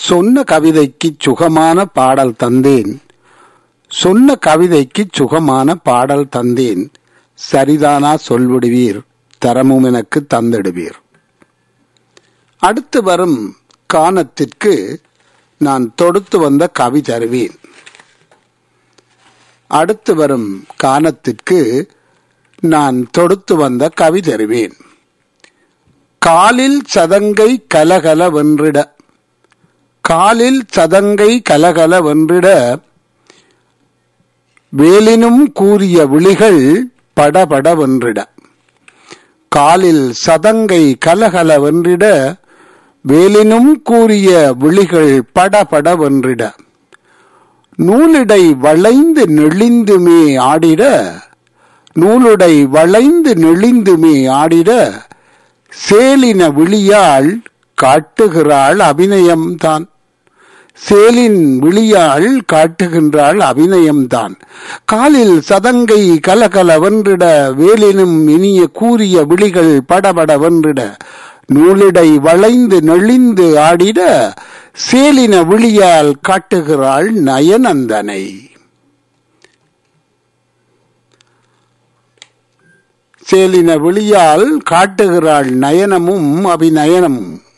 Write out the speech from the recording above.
சொன்ன கவிதைக்கு சுகமான பாடல் தந்தேன் சொன்ன கவிதைக்கு சுகமான பாடல் தந்தேன் சரிதானா சொல்விடுவீர் தரமும் எனக்கு தந்திடுவீர் அடுத்து வரும் காணத்திற்கு நான் தொடுத்து வந்த கவி தருவேன் அடுத்து வரும் காணத்திற்கு நான் தொடுத்து வந்த கவி தருவேன் காலில் சதங்கை கலகல வென்றிட காலில் சதங்கை கலகல வென்றிட வேலினும் கூறிய விழிகள் படபட வென்றிட காலில் சதங்கை கலகல வென்றிட வேலினும் கூறிய விழிகள் படபட வென்றிட நூலிடை வளைந்து நெளிந்துமே ஆடிட நூலுடை வளைந்து நெளிந்துமே ஆடிட சேலின விழியாள் காட்டுகிறாள் அபிநயம்தான் சேலின் விழியாள் காட்டுகின்றாள் அபிநயம்தான் காலில் சதங்கை கலகல வென்றிட வேலினும் இனிய கூறிய விழிகள் படபட வென்றிட நூலிடை வளைந்து நெளிந்து ஆடிட சேலின விழியால் காட்டுகிறாள் நயனந்தனை சேலின விழியால் காட்டுகிறாள் நயனமும் அபிநயனமும்